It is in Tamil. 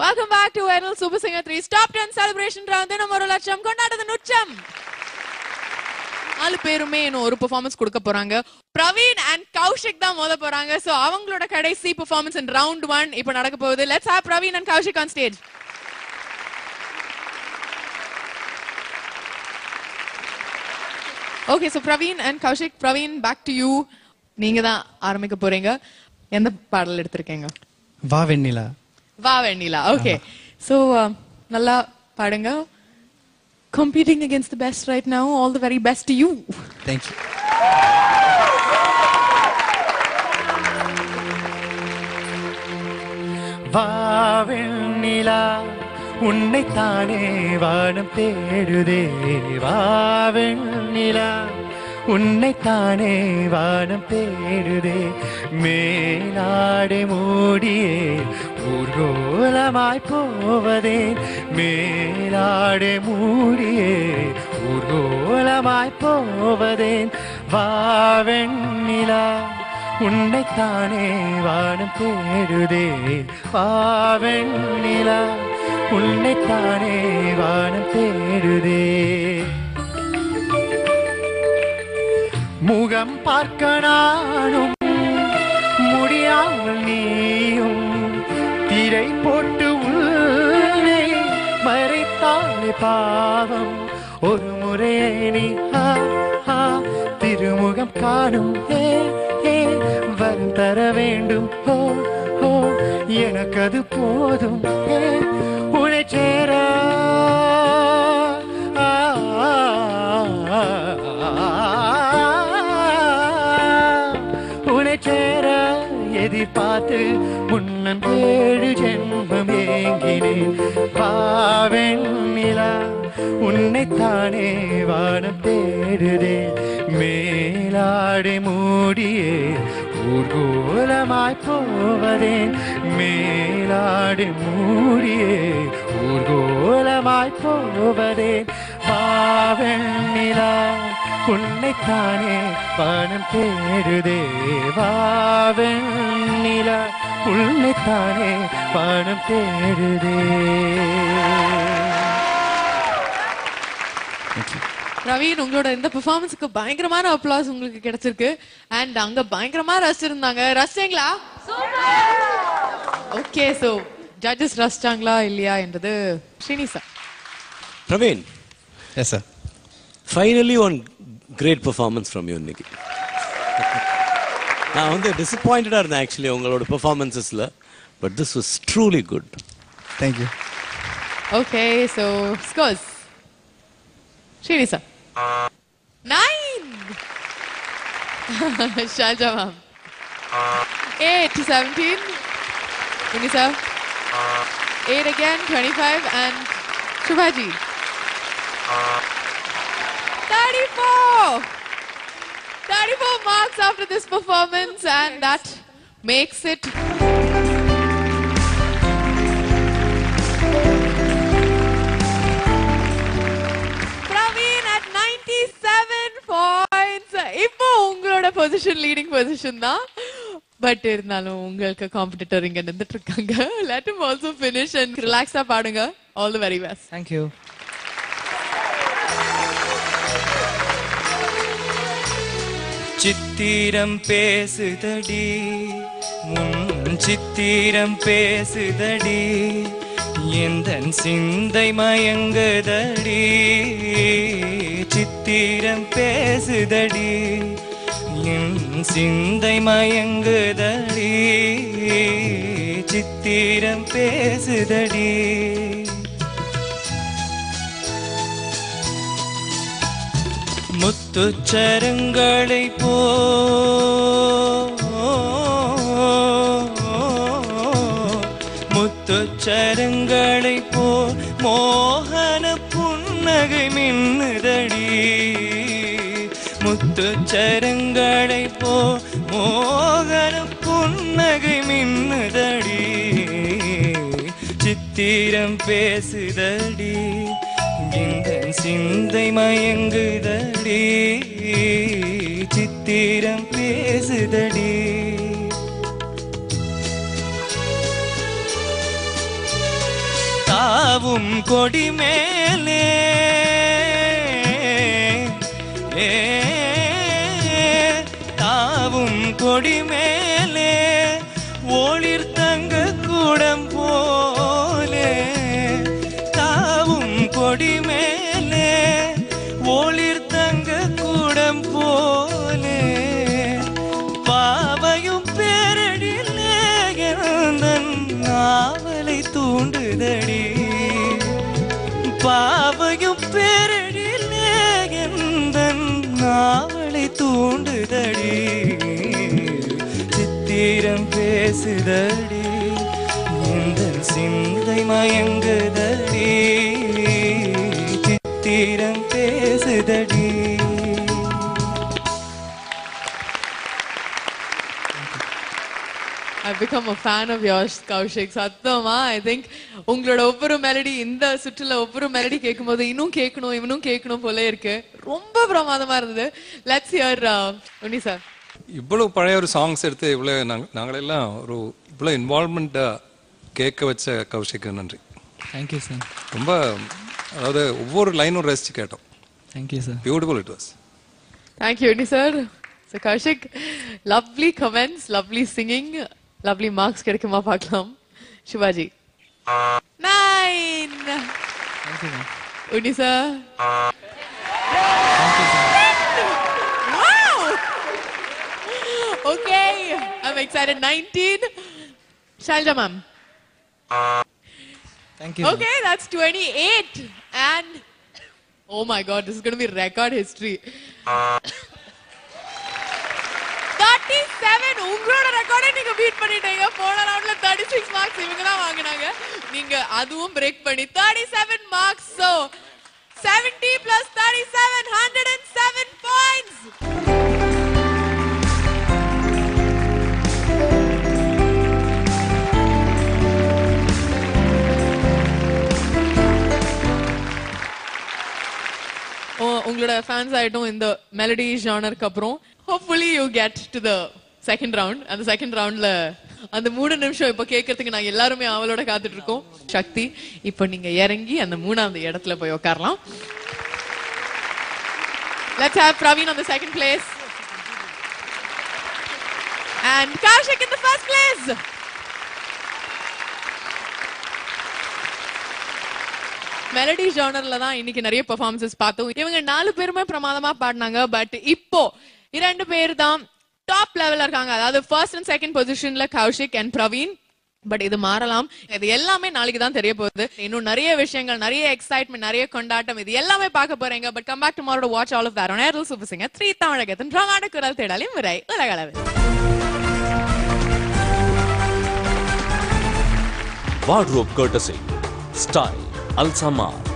Welcome back to Viral Super Singer 3's Top 10 Celebration Round. தினம் ஒரு லட்சம் கொண்டாடுது நுட்சம் நாலு பேருமே இன்னும் ஒரு பெர்ஃபார்மன்ஸ் கொடுக்க போறாங்க பிரவீன் அண்ட் கௌஷிக் தான் மோத போறாங்க சோ அவங்களோட கடைசி பெர்ஃபார்மன்ஸ் இன் ரவுண்ட் ஒன் இப்போ நடக்க போகுது let's have Praveen and Kaushik on stage okay so Praveen and Kaushik Praveen back to you நீங்க தான் ஆரம்பிக்க போறீங்க எந்த பாடல் எடுத்திருக்கீங்க வா வெண்ணிலா வா வெண்ணிலா ஓகே ஸோ நல்லா பாடுங்க competing against the best right now all the very best to you thank you வா வெண்ணிலா உன்னைத்தானே வானம் தேடுதே வா வெண்ணிலா உன்னைத்தானே வானம் தேடுதே மேலாடை மூடியே ஊர்கோலமாய் போவதே மேலாடை மூடியே ஊர்கோலமாய் போவதேன் வா வெண்ணிலா உன்னைத்தானே வானம் தேடுதே வா வெண்ணிலா உன்னைத்தானே வானம் தேடுதே முகம் பார்க்க நானும் முடியாமல் நீயும் திரை போட்டு உள்ளே மறைத்தாலே பாவம் ஒரு முறையே நீ ஆ, ஆ, திருமுகம் காணும் ஏ ஏ வரம் தர வேண்டும் ஓ ஓ எனக்கு அது போதும் ஏ உனை சேர ஆ, ஆ, உனை சேர எதிர்பார்த்து முன்னம் ஏழு ஜென்மம் ஏங்கினேன் பாவெண்ணிலா உன்னைத்தானே வானம் தேடுதே மேலாடை மூடியே ஊர்கோலமாய் போவதேன் மேலாடை மூடியே ஊர்கோலமாய் போவதேன் பாவெண்ணிலா உன்னைத்தானே வானம் தேடுதே வாவெண்ணிலா உன்னைத்தானே வானம் தேடுதே பிரவீன் உங்களோட இந்த பெர்ஃபார்மன்ஸ்க்கு பயங்கரமான அப்ளாஸ் உங்களுக்கு கிடைச்சிருக்கு அண்ட் அங்க பயங்கரமா ரசிச்சிருந்தாங்க ரசிச்சீங்களா ஓகே சோ ஜட்ஜஸ் ரசிச்சாங்களா இல்லையா என்றது Srini sir Praveen yes sir finally one great performance from you இன்னைக்கு நான் வந்து டிசப்பாயிண்டடாக இருந்தேன் ஆக்சுவலி உங்களோட பெர்ஃபார்மன்ஸஸில் but this was truly good thank you okay so scores Srini sir nine Shaja ma'am eight to 17 Vinny sir 8 again 25 and Shubhaji 34 34 marks after this performance and that makes it Praveen at 97 points. இப்போ உங்களோட பொசிஷன் லீடிங் பொசிஷன் தான் பட் இருந்தாலும் உங்களுக்கு காம்படிட்டர் இங்க நின்றுட்டு இருக்காங்க let him also finish and ரிலாக்ஸா பாடுங்க all the very best thank you சித்திரம் பேசுதடி உன் சித்திரம் பேசுதடி எந்தன் சிந்தை மயங்குதடி சித்திரம் பேசுதடி என் சிந்தை மயங்குதடி சித்திரம் பேசுதடி முத்துச்சரங்களை போ முத்துச்சரங்களை போ மோகன புன்னகை மின்னுதடி முத்துச்சரங்களை போ மோகன புன்னகை மின்னுதடி சித்திரம் பேசுதடி இந்த சிந்தை மயங்குதடி சித்திரம் பேசுதடி தாவும் கொடி மேலே ஏ, தாவும் கொடி மேலே ஒளிர் தங்க கூடம் போலே தாவும் கொடி மேலே ஒளிர் தங்க கூடம் போலே பாவையும் பேரடிலே எழுந்தன் நாவலை தூண்டுதடி பாவையும் பேரடிலே எந்தன் நாவலை தூண்டுதடி சித்திரம் பேசுதடி இந்த சிந்தை மயங்குதடி சித்திரம் பேசுதடி I've become a fan of yours, Kaushik. சத்தமா ஐ திங்க் உங்களோட ஒவ்வொரு மெலடி இந்த சுற்றுல ஒவ்வொரு மெலடி கேட்கும்போது இன்னும் கேட்கணும் இவனும் கேட்கணும் போல இருக்கு ரொம்ப பிரமாதமா இருந்தது லெட்ஸ் ஹியர் உன்னி சார் இவ்வளவு பழைய ஒரு சாங்ஸ் எடுத்து இவ்வளவு நாங்க நாங்களெல்லாம் ஒரு இவ்வளவு இன்வால்மெண்ட்டா கேட்க வச்ச கௌஷிக்கு நன்றி தேங்க்யூ சார் ரொம்ப அதாவது ஒவ்வொரு லைனும் ரசிச்சு கேட்டோம் thank you sir beautiful it was Thank you, Uni sir. So Kaushik, lovely comments, lovely singing, lovely marks கிடைக்குமா பார்க்கலாம் Sivaji nine thank you ma'am Unni sir thank you sir Wow! Okay, I'm excited. 19. Shalja ma'am. Thank you Okay, that's 28. And oh my god, this is going to be record history. 37 உங்களோட ரெக்கார்டை நீங்க பீட் பண்ணிட்டீங்க போன ரவுண்ட்ல 36 மார்க்ஸ் இவங்க தான் வாங்குனாங்க நீங்க அதுவும் பிரேக் பண்ணி 37 marks so 70 plus 37 107 points oh, உங்களோட ஃபேன்ஸ் ஆயிட்டும் இந்த மெலடி ஜானருக்கு அப்புறம் hopefully you get to the second round அந்த செகண்ட் ரவுண்ட்ல அந்த மூணு நிமிஷம் இப்ப கேட்கறதுக்கு நாங்க எல்லாருமே அவளோட காத்துட்டு இருக்கோம் சக்தி இப்போ நீங்க இறங்கி அந்த மூணாவது இடத்துல போய் உட்காரலாம் Let's have Praveen on the second place. And Kaushik in the first place. Melody ஜானர்ல தான் இன்னைக்கு நிறைய பெர்ஃபார்மன்சஸ் பார்த்தோம் இவங்க நாலு பேருமே பிரமாதமா பாடினாங்க பட் இப்போ இரண்டு பேர் தான் டாப் லெவல்ல இருக்காங்க அதாவது ஃபர்ஸ்ட் அண்ட் செகண்ட் பொசிஷன்ல கௌஷிக் அண்ட் பிரவீன் பட் இது மாறலாம் இது எல்லாமே நாளைக்கு தான் தெரிய போகுது இன்னும் நிறைய விஷயங்கள் நிறைய எக்ஸைட்மெண்ட் நிறைய கொண்டாட்டம் இது எல்லாமே பார்க்க போறீங்க but come back tomorrow to watch all of that on ஏர்ல் சூப்பர் சிங்கர் த்ரீ தமிழகத்தின் பிரமாண்ட குரல் தேடலின் முறை உலகளவில் Wardrobe courtesy. Style Al Samar.